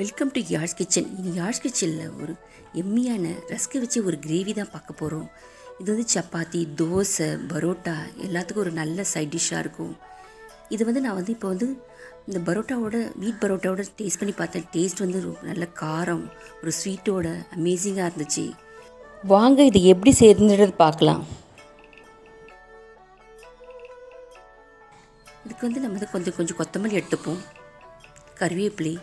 welcome to யாழ்ஸ் kitchen இனி யாழ்ஸ் கிச்சனில் ஒரு எம்மியான ரஸ்க்கு வச்சு ஒரு கிரேவி தான் பார்க்க போகிறோம் இது வந்து சப்பாத்தி தோசை பரோட்டா எல்லாத்துக்கும் ஒரு நல்ல சைட் டிஷ்ஷாக இருக்கும் இது வந்து நான் வந்து இப்போ வந்து இந்த பரோட்டாவோட வீட் பரோட்டாவோட டேஸ்ட் பண்ணி பார்த்தேன் டேஸ்ட் வந்து ரொம்ப நல்ல காரம் ஒரு ஸ்வீட்டோட அமேசிங்காக இருந்துச்சு வாங்க இது எப்படி செய்யறது பார்க்கலாம் இதுக்கு வந்து நம்ம வந்து கொஞ்சம் கொஞ்சம் கொத்தமல்லி எடுத்துப்போம் கருவேப்பிலை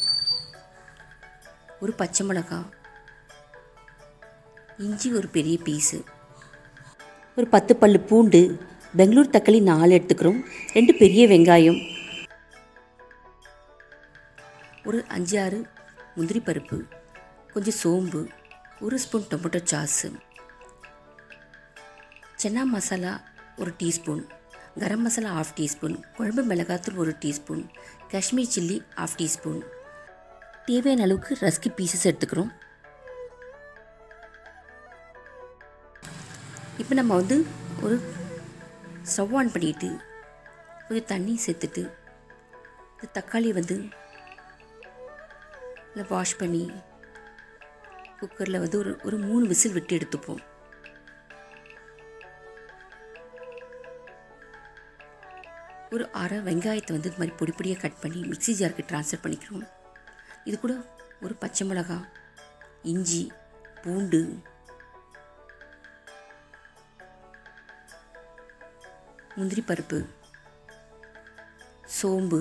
ஒரு பச்சை மிளகாய் இஞ்சி ஒரு பெரிய பீஸு ஒரு பத்து பல்லு பூண்டு பெங்களூர் தக்காளி நாலு எடுத்துக்கிறோம் ரெண்டு பெரிய வெங்காயம் ஒரு அஞ்சு ஆறு முந்திரி பருப்பு கொஞ்சம் சோம்பு ஒரு spoon tomato sauce chana masala ஒரு teaspoon garam masala half teaspoon குழம்பு மிளகாத்தூள் ஒரு teaspoon Kashmir chilli half teaspoon தேவையான அளவுக்கு ரஸ்கி பீசஸ் எடுத்துக்கிறோம் இப்போ நம்ம வந்து ஒரு ஸ்டவ் ஆன் பண்ணிட்டு கொஞ்சம் தண்ணி சேர்த்துட்டு இந்த தக்காளி வந்து இல்லை வாஷ் பண்ணி குக்கரில் வந்து ஒரு ஒரு மூணு விசில் விட்டு எடுத்துப்போம் ஒரு அரை வெங்காயத்தை வந்து இது மாதிரி பொடி பொடியாக கட் பண்ணி மிக்ஸி ஜாருக்கு ட்ரான்ஸ்ஃபர் பண்ணிக்கிறோம் இது கூட ஒரு பச்சை மிளகா இஞ்சி பூண்டு முந்திரி பருப்பு சோம்பு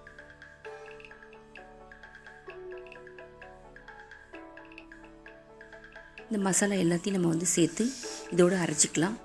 இந்த மசாலா எல்லாத்தையும் நம்ம வந்து சேர்த்து இதோடு அரைச்சிக்கலாம்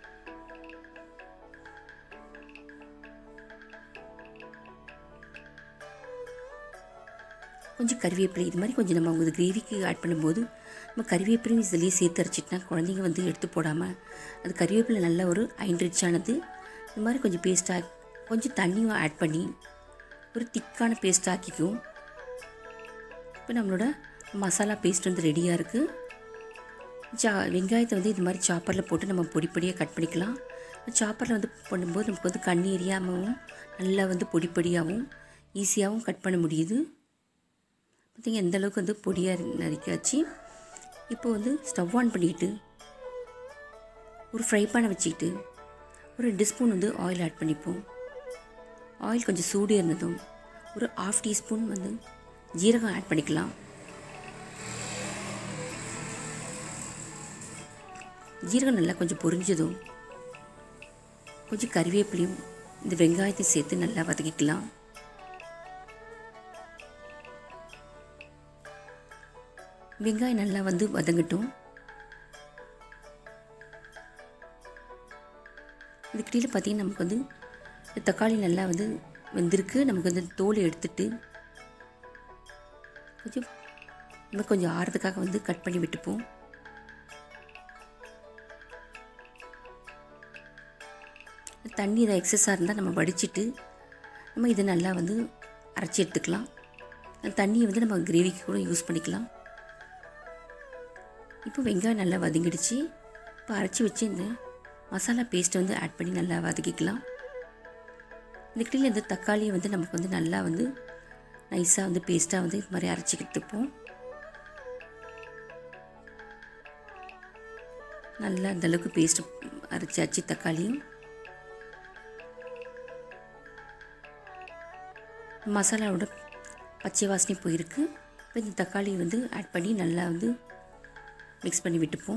கொஞ்சம் கறிவேப்பிலை இது மாதிரி கொஞ்சம் நம்ம அவங்க கிரேவிக்கு ஆட் பண்ணும்போது நம்ம கறிவேப்பிலையும் இதுலேயே சேர்த்து அரைச்சிட்டா குழந்தைங்க வந்து எடுத்து போடாமல் அது கறிவேப்பிலை நல்ல ஒரு அயன் ரிச்சானது இது மாதிரி கொஞ்சம் பேஸ்ட்டாக கொஞ்சம் தண்ணியும் ஆட் பண்ணி ஒரு திக்கான பேஸ்ட் ஆக்கிக்கும் இப்போ நம்மளோட மசாலா பேஸ்ட் வந்து ரெடியாக இருக்குது ஜா வெங்காயத்தை வந்து இது மாதிரி சாப்பரில் போட்டு நம்ம பொடி பொடியாக கட் பண்ணிக்கலாம் சாப்பரில் வந்து பண்ணும்போது நமக்கு வந்து கண்ணி எரியாமவும் நல்லா வந்து பொடி பொடியாகவும் ஈஸியாகவும் கட் பண்ண முடியுது பார்த்திங்க எந்த அளவுக்கு வந்து பொடியாக நறுக்காச்சு இப்போ வந்து ஸ்டவ் ஆன் பண்ணிக்கிட்டு ஒரு ஃப்ரை பேனை வச்சுக்கிட்டு ஒரு ரெண்டு ஸ்பூன் வந்து ஆயில் ஆட் பண்ணிப்போம் ஆயில் கொஞ்சம் சூடு இருந்ததும் ஒரு ஆஃப் டீஸ்பூன் வந்து ஜீரகம் ஆட் பண்ணிக்கலாம் ஜீரகம் நல்லா கொஞ்சம் பொரிஞ்சதும் கொஞ்சம் கறிவேப்பிலையும் இந்த வெங்காயத்தை சேர்த்து நல்லா வதக்கிக்கலாம் வெங்காயம் நல்லா வந்து வதங்கட்டும் இதுக்கிடையில் பார்த்தீங்கன்னா நமக்கு வந்து தக்காளி நல்லா வந்து வெந்திருக்கு நமக்கு வந்து தோல் எடுத்துட்டு கொஞ்சம் நம்ம கொஞ்சம் ஆறதுக்காக வந்து கட் பண்ணி விட்டுப்போம் தண்ணி இதை எக்ஸஸாக இருந்தால் நம்ம வடிச்சிட்டு நம்ம இதை நல்லா வந்து அரைச்சி எடுத்துக்கலாம் தண்ணியை வந்து நம்ம கிரேவிக்கு கூட யூஸ் பண்ணிக்கலாம் இப்போ வெங்காயம் நல்லா வதங்கிடுச்சு இப்போ அரைச்சி வச்சு இந்த மசாலா பேஸ்ட்டை வந்து ஆட் பண்ணி நல்லா வதக்கிக்கலாம் இதுக்கிடையில் இந்த தக்காளியை வந்து நமக்கு வந்து நல்லா வந்து நைஸாக வந்து பேஸ்ட்டாக வந்து இது மாதிரி அரைச்சிக்கிட்டுப்போம் நல்லா அந்தளவுக்கு பேஸ்ட் அரைச்சாச்சு தக்காளியும் மசாலாவோட பச்சை வாசனை போயிருக்கு இப்போ இந்த தக்காளி வந்து ஆட் பண்ணி நல்லா வந்து மிக்ஸ் பண்ணி விட்டுப்போம்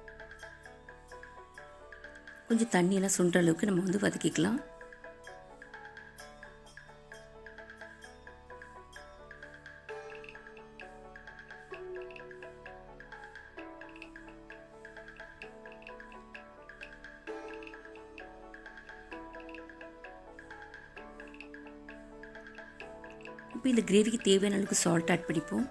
கொஞ்சம் தண்ணியெல்லாம் சுண்டுற அளவுக்கு நம்ம வந்து வதக்கிக்கலாம் இப்போ இந்த கிரேவிக்கு தேவையான அளவுக்கு சால்ட் ஆட் பண்ணிப்போம்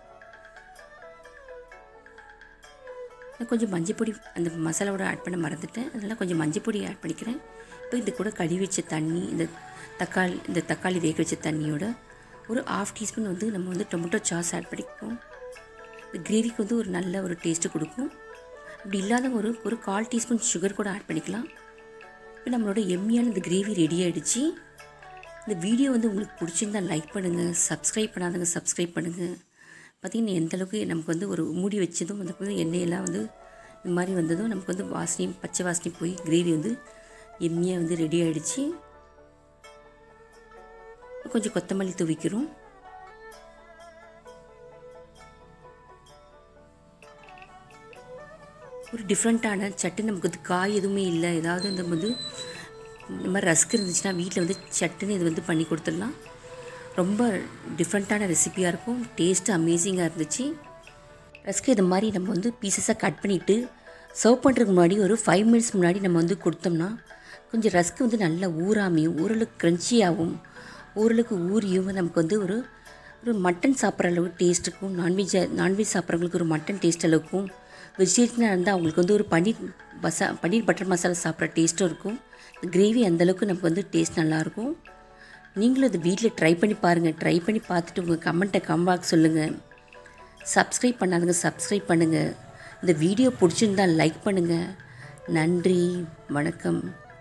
கொஞ்சம் மஞ்சப்பொடி அந்த மசாலாவோட ஆட் பண்ண மறந்துட்டேன் அதனால் கொஞ்சம் மஞ்சப்பொடி ஆட் பண்ணிக்கிறேன் இப்போ இது கூட கழுவி வச்ச தண்ணி இந்த தக்காளி இந்த தக்காளி வேக வச்ச தண்ணியோட ஒரு ஆஃப் டீஸ்பூன் வந்து நம்ம வந்து டொமேட்டோ சாஸ் ஆட் பண்ணிப்போம் இந்த கிரேவிக்கு வந்து ஒரு நல்ல ஒரு டேஸ்ட்டு கொடுக்கும் அப்படி இல்லாத ஒரு ஒரு கால் டீஸ்பூன் சுகர் கூட ஆட் பண்ணிக்கலாம் இப்போ நம்மளோட எம்மியான இந்த கிரேவி ரெடி ஆகிடுச்சு இந்த வீடியோ வந்து உங்களுக்கு பிடிச்சிருந்தா லைக் பண்ணுங்கள் சப்ஸ்கிரைப் பண்ணாதவங்க சப்ஸ்கிரைப் பண்ணுங்கள் பார்த்திங்கன்னா எந்த அளவுக்கு நமக்கு வந்து ஒரு மூடி வச்சதும் நமக்கு வந்து எண்ணெயெல்லாம் வந்து இந்த மாதிரி வந்ததும் நமக்கு வந்து வாசனையும் பச்சை வாசனை போய் கிரேவி வந்து எம்மியாக வந்து ரெடி ஆகிடுச்சு கொஞ்சம் கொத்தமல்லி தூவிக்கிறோம் ஒரு டிஃப்ரெண்ட்டான சட்டு நமக்கு வந்து காய் எதுவுமே இல்லை ஏதாவது இந்த வந்து இந்த மாதிரி ரஸ்க் இருந்துச்சுன்னா வீட்டில் வந்து சட்டுன்னு இது வந்து பண்ணி கொடுத்துடலாம் ரொம்ப டிஃப்ரெண்ட்டான ரெசிபியாக இருக்கும் டேஸ்ட்டு அமேசிங்காக இருந்துச்சு ரஸ்க்கு இது மாதிரி நம்ம வந்து பீசஸாக கட் பண்ணிவிட்டு சர்வ் பண்ணுறதுக்கு முன்னாடி ஒரு ஃபைவ் மினிட்ஸ் முன்னாடி நம்ம வந்து கொடுத்தோம்னா கொஞ்சம் ரஸ்க்கு வந்து நல்லா ஊறாமையும் ஓரளவுக்கு க்ரன்ச்சியாகவும் ஓரளவுக்கு ஊறியும் நமக்கு வந்து ஒரு ஒரு மட்டன் சாப்பிட்ற அளவுக்கு டேஸ்ட்டுக்கும் நான்வெஜ் நான்வெஜ் சாப்பிட்றவங்களுக்கு ஒரு மட்டன் டேஸ்ட் அளவுக்கும் வெஜிடேரியனாக இருந்தால் அவங்களுக்கு வந்து ஒரு பன்னீர் மசா பன்னீர் பட்டர் மசாலா சாப்பிட்ற டேஸ்ட்டும் இருக்கும் கிரேவி அந்தளவுக்கு நமக்கு வந்து டேஸ்ட் நல்லாயிருக்கும் நீங்களும் இது வீட்டில் ட்ரை பண்ணி பாருங்கள் ட்ரை பண்ணி பார்த்துட்டு உங்கள் கமெண்ட்டை கம்பாக் சொல்லுங்கள் சப்ஸ்கிரைப் பண்ணாதுங்க சப்ஸ்கிரைப் பண்ணுங்கள் இந்த வீடியோ பிடிச்சிருந்தால் லைக் பண்ணுங்கள் நன்றி வணக்கம்